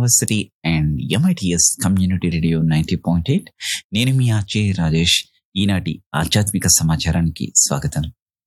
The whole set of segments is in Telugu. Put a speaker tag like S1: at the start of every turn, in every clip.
S1: university and MITS community radio ninety point eight నేను మీ ఆచే రాజేష్ ఈనాటి ఆధ్యాత్మిక సమాచారానికి స్వాగతం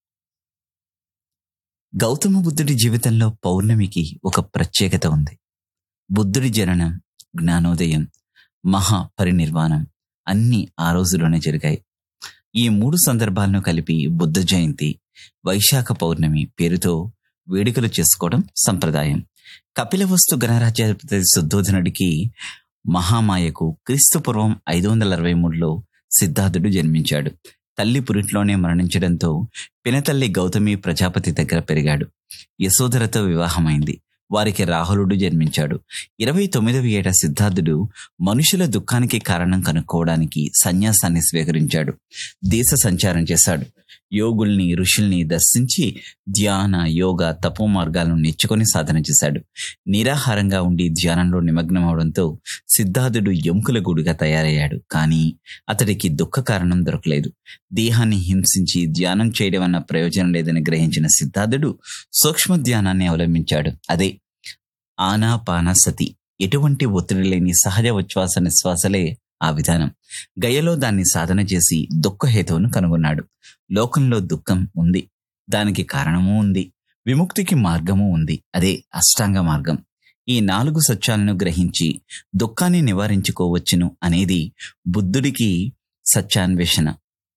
S1: గౌతమ బుద్ధుడి జీవితంలో పౌర్ణమికి ఒక ప్రత్యేకత ఉంది బుద్ధుడి జననం జ్ఞానోదయం మహా పరినిర్వాణం అన్నీ ఆ రోజులోనే జరిగాయి ఈ మూడు సందర్భాలను కలిపి బుద్ధ జయంతి వైశాఖ పౌర్ణమి పేరుతో వేడుకలు చేసుకోవడం సంప్రదాయం కపిలవస్తు గణరాజ్యాధిపతి శుద్ధోధనుడికి మహామాయకు క్రీస్తు పూర్వం ఐదు వందల అరవై మూడులో సిద్ధార్థుడు జన్మించాడు తల్లి పురిట్లోనే మరణించడంతో పినతల్లి గౌతమి ప్రజాపతి దగ్గర పెరిగాడు యశోధరతో వివాహమైంది వారికి రాహులుడు జన్మించాడు ఇరవై తొమ్మిదవ ఏట సిద్ధార్థుడు మనుషుల దుఃఖానికి కారణం కనుక్కోవడానికి సన్యాసాన్ని స్వీకరించాడు దేశ సంచారం చేశాడు యోగుల్ని ఋషుల్ని దర్శించి ధ్యాన యోగ తపో మార్గాలను నేర్చుకొని సాధన చేశాడు నిరాహారంగా ఉండి ధ్యానంలో నిమగ్నం అవడంతో సిద్ధార్థుడు ఎముకల గుడిగా తయారయ్యాడు కానీ అతడికి దుఃఖ కారణం దొరకలేదు దేహాన్ని హింసించి ధ్యానం చేయడం అన్న ప్రయోజనం లేదని గ్రహించిన సిద్ధార్థుడు సూక్ష్మ ధ్యానాన్ని అవలంబించాడు అదే ఆనాపాన సతి ఎటువంటి ఒత్తిడి లేని సహజ ఉచ్ఛ్వాస నిశ్వాసలే ఆ విధానం గయలో దాన్ని సాధన చేసి దుఃఖహేతువును కనుగొన్నాడు లోకంలో దుఃఖం ఉంది దానికి కారణము ఉంది విముక్తికి మార్గము ఉంది అదే అష్టాంగ మార్గం ఈ నాలుగు సత్యాలను గ్రహించి దుఃఖాన్ని నివారించుకోవచ్చును అనేది బుద్ధుడికి సత్యాన్వేషణ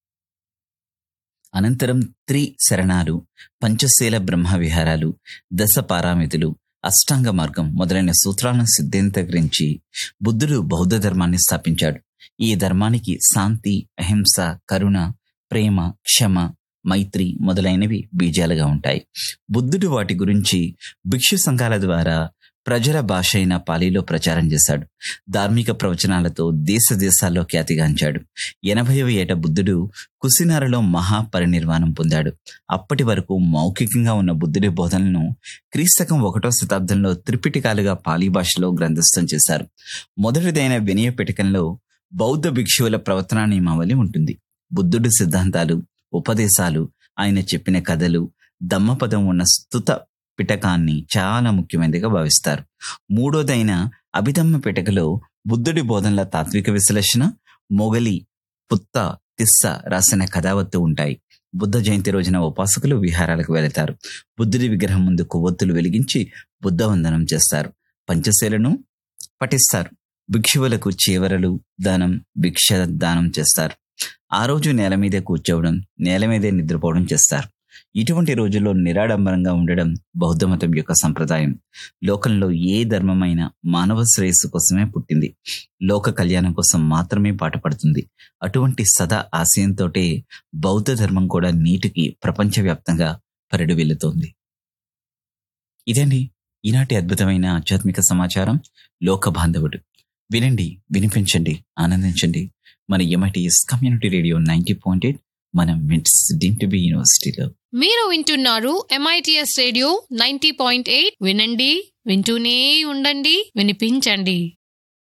S1: అనంతరం త్రి శరణాలు పంచశీల బ్రహ్మ విహారాలు దశ పారామితులు అష్టాంగ మార్గం మొదలైన సూత్రాలను సిద్ధింతరించి బుద్ధుడు బౌద్ధ ధర్మాన్ని స్థాపించాడు ఈ ధర్మానికి శాంతి అహింస కరుణ ప్రేమ క్షమ మైత్రి మొదలైనవి బీజాలుగా ఉంటాయి బుద్ధుడు వాటి గురించి భిక్షు సంఘాల ద్వారా ప్రజల భాష అయిన పాలీలో ప్రచారం చేశాడు ధార్మిక ప్రవచనాలతో దేశ దేశాల్లో ఖ్యాతిగాంచాడు ఎనభైవ ఏట బుద్ధుడు కుసినారలో మహా పరినిర్వాణం పొందాడు అప్పటి వరకు మౌఖికంగా ఉన్న బుద్ధుడి బోధనలను క్రీస్తకం ఒకటో శతాబ్దంలో త్రిపిటికాలుగా పాలీ భాషలో గ్రంథస్థం చేశారు మొదటిదైన వినయ పిటకంలో బౌద్ధ భిక్షువుల ప్రవర్తనా నియమావళి ఉంటుంది బుద్ధుడి సిద్ధాంతాలు ఉపదేశాలు ఆయన చెప్పిన కథలు దమ్మపదం ఉన్న స్తుత పిటకాన్ని చాలా ముఖ్యమైనదిగా భావిస్తారు మూడోదైన అభిధమ్మ పిటకలో బుద్ధుడి బోధనల తాత్విక విశ్లేషణ మొగలి పుత్త తిస్స రాసిన కథావత్తు ఉంటాయి బుద్ధ జయంతి రోజున ఉపాసకులు విహారాలకు వెళతారు బుద్ధుడి విగ్రహం ముందు కొవ్వొత్తులు వెలిగించి బుద్ధ వందనం చేస్తారు పంచశీలను పఠిస్తారు భిక్షువులకు చీవరలు దానం భిక్ష దానం చేస్తారు ఆ రోజు నేల మీదే కూర్చోవడం నేల మీదే నిద్రపోవడం చేస్తారు ఇటువంటి రోజుల్లో నిరాడంబరంగా ఉండడం బౌద్ధ మతం యొక్క సంప్రదాయం లోకంలో ఏ ధర్మమైనా మానవ శ్రేయస్సు కోసమే పుట్టింది లోక కళ్యాణం కోసం మాత్రమే పాటుపడుతుంది అటువంటి సదా ఆశయంతోటే బౌద్ధ ధర్మం కూడా నీటికి ప్రపంచవ్యాప్తంగా పరిడి వెళుతోంది ఇదండి ఈనాటి అద్భుతమైన ఆధ్యాత్మిక సమాచారం లోక బాంధవుడు వినండి వినిపించండి ఆనందించండి మన MITS community radio ninety point eight మనం మిట్స్ డింటిబి యూనివర్సిటీలో
S2: మీరు వింటున్నారు MITS radio ninety point eight వినండి వింటూనే ఉండండి వినిపించండి